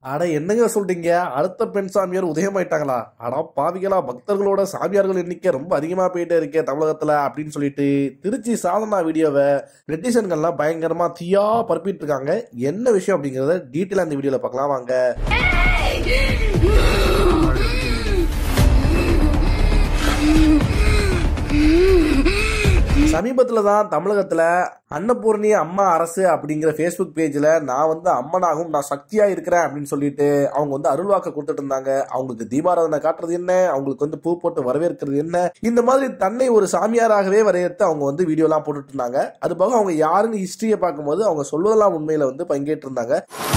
அட என்னங்க சொல்றீங்க அடுத்த பெண் சாமியார் உதயமாயிட்டாங்களா அடா பாவிகளா பக்தர்களோட சாமியார்கள் எண்ணிக்கை ரொம்ப அதிகமா போயிட்டே இருக்கே தமிழகத்துல அப்படின்னு சொல்லிட்டு திருச்சி சாதனா வீடியோவை நெட்டிசன்கள்லாம் பயங்கரமா தீயா பரப்பிட்டு இருக்காங்க என்ன விஷயம் அப்படிங்கறத டீட்டெயிலா இந்த வீடியோல பார்க்கலாம் வாங்க சமீபத்தில் தான் தமிழகத்தில் அன்னபூர்ணி அம்மா அரசு அப்படிங்கிற ஃபேஸ்புக் பேஜில் நான் வந்து அம்மனாகவும் நான் சக்தியாக இருக்கிறேன் அப்படின்னு சொல்லிட்டு அவங்க வந்து அருள்வாக்க கொடுத்துட்டு இருந்தாங்க அவங்களுக்கு தீபாராதனை காட்டுறது என்ன அவங்களுக்கு வந்து பூ போட்டு வரவேற்கிறது என்ன இந்த மாதிரி தன்னை ஒரு சாமியாராகவே வரையறுத்து அவங்க வந்து வீடியோலாம் போட்டுட்டு இருந்தாங்க அது போக அவங்க யாருன்னு ஹிஸ்டரியை பார்க்கும்போது அவங்க சொல்வதெல்லாம் உண்மையில வந்து பங்கேற்று இருந்தாங்க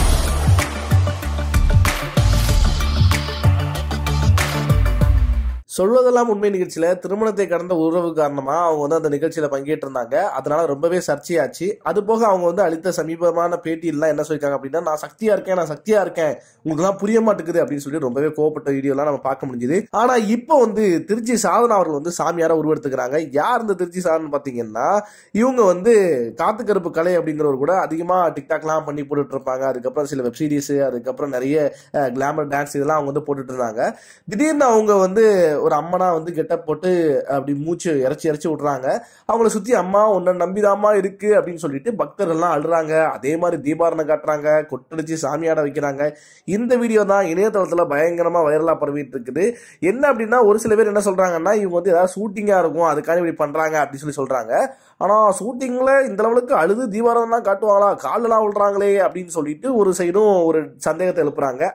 சொல்வதெல்லாம் உண்மை நிகழ்ச்சியில திருமணத்தை கடந்த உறவு காரணமா அவங்க வந்து அந்த நிகழ்ச்சியில பங்கேற்றிருந்தாங்க அதனால ரொம்பவே சர்ச்சையாச்சு அது போக அவங்க வந்து அளித்த சமீபமான பேட்டியெல்லாம் என்ன சொல்லியிருக்காங்க அப்படின்னா நான் சக்தியா இருக்கேன் நான் சக்தியா இருக்கேன் உங்களுக்குலாம் புரிய மாட்டேங்குது அப்படின்னு சொல்லி ரொம்பவே கோவப்பட்ட வீடியோலாம் நம்ம பார்க்க முடிஞ்சுது ஆனா இப்போ வந்து திருச்சி சாதனா அவர்கள் வந்து சாமியாரா உருவெடுத்துக்கிறாங்க யார் இந்த திருச்சி சாதனை பாத்தீங்கன்னா இவங்க வந்து காத்துக்கருப்பு கலை அப்படிங்கிறவர் கூட அதிகமா டிக்டாக்லாம் பண்ணி போட்டுட்டு இருப்பாங்க அதுக்கப்புறம் சில வெப் சீரிஸ் அதுக்கப்புறம் நிறைய கிளாமர் டான்ஸ் இதெல்லாம் அவங்க வந்து போட்டுட்டு இருந்தாங்க திடீர்னு அவங்க வந்து ஒரு அம்மனா வந்து கெட்டப் போட்டு அப்படி மூச்சு இறைச்சி இறைச்சி விடுறாங்க அவங்கள சுத்தி அம்மா உன்னை நம்பிதாம்மா இருக்கு அப்படின்னு சொல்லிட்டு பக்தர்கள்லாம் அழுறாங்க அதே மாதிரி தீபாரணை காட்டுறாங்க கொட்டடிச்சு சாமியாட வைக்கிறாங்க இந்த வீடியோ தான் இணையதளத்துல பயங்கரமா வைரலா பரவிட்டு இருக்குது என்ன அப்படின்னா ஒரு சில பேர் என்ன சொல்றாங்கன்னா இவங்க வந்து ஏதாவது ஷூட்டிங்கா இருக்கும் அதுக்காக இப்படி பண்றாங்க அப்படின்னு சொல்லி சொல்றாங்க ஆனா ஷூட்டிங்ல இந்த லெவலுக்கு அழுது தீபாரம் தான் காட்டுவாங்களா காலெல்லாம் விழுறாங்களே அப்படின்னு சொல்லிட்டு ஒரு சைடும் ஒரு சந்தேகத்தை எழுப்புறாங்க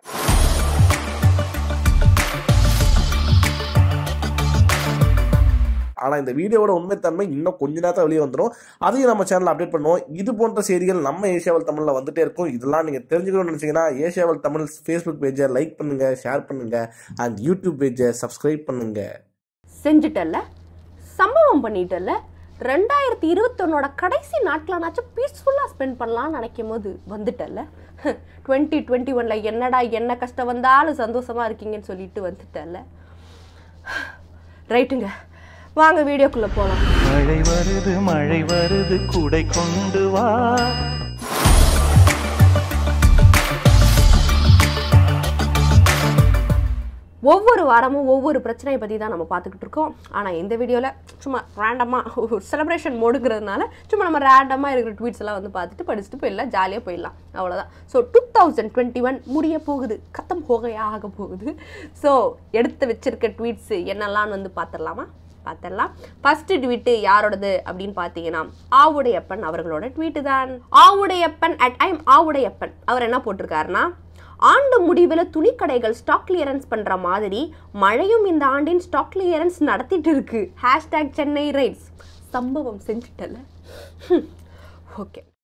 ஆனால் இந்த வீடியோவோட உண்மைத்தன்மை இன்னும் கொஞ்ச நேரத்தில் வெளியே வந்துடும் அதையும் நம்ம சேனலில் அப்டேட் பண்ணுவோம் இது போன்ற செய்திகள் நம்ம ஏஷியாவல் தமிழில் வந்துட்டே இருக்கும் இதெல்லாம் நீங்கள் தெரிஞ்சுக்கணும்னு நினச்சிங்கன்னா ஏஷியாவல் தமிழ் ஃபேஸ்புக் பேஜை லைக் பண்ணுங்கள் ஷேர் பண்ணுங்கள் அண்ட் யூடியூப் பேஜை சப்ஸ்கிரைப் பண்ணுங்கள் செஞ்சுட்டல்ல சம்பவம் பண்ணிட்டல்ல ரெண்டாயிரத்தி இருபத்தொன்னோட கடைசி நாட்களானாச்சும் பீஸ்ஃபுல்லாக ஸ்பெண்ட் பண்ணலாம்னு நினைக்கும் போது வந்துட்டல்ல டுவெண்ட்டி டுவெண்ட்டி ஒனில் என்னடா என்ன கஷ்டம் வந்தாலும் சந்தோஷமாக இருக்கீங்கன்னு சொல்லிட்டு வந்துட்டல்ல ரைட்டுங்க வாங்க வீடியோக்குள்ளே போகலாம் மழை வருது மழை வருது குடை கொண்டு வா ஒவ்வொரு வாரமும் ஒவ்வொரு பிரச்சனையை பற்றி தான் நம்ம பார்த்துக்கிட்டு இருக்கோம் ஆனால் இந்த வீடியோவில் சும்மா ரேண்டமாக ஒரு செலிப்ரேஷன் மோடுங்கிறதுனால சும்மா நம்ம ரேண்டமாக இருக்கிற ட்வீட்ஸ் எல்லாம் வந்து பார்த்துட்டு படிச்சுட்டு போயிடலாம் ஜாலியாக போயிடலாம் அவ்வளோதான் so two thousand twenty one முடிய போகுது கத்தம் போகையா ஆக போகுது ஸோ எடுத்து வச்சிருக்க ட்வீட்ஸ் என்னெல்லாம் வந்து பார்த்துடலாமா பார்த்துடலாம் ஃபர்ஸ்ட் ட்வீட்டு யாரோடது அப்படின்னு பார்த்தீங்கன்னா ஆவுடையப்பன் அவர்களோட ட்வீட்டு தான் ஆவுடையப்பன் அட் ஐம் ஆவுடையப்பன் அவர் என்ன போட்டிருக்காருன்னா ஆண்டு முடிவில் துணிக்கடைகள் ஸ்டாக் கிளியரன்ஸ் பண்ணுற மாதிரி மழையும் இந்த ஆண்டின் ஸ்டாக் கிளியரன்ஸ் நடத்திட்டு இருக்கு ஹேஷ்டேக் சென்னை ரைட்ஸ் சம்பவம் செஞ்சுட்டல ஓகே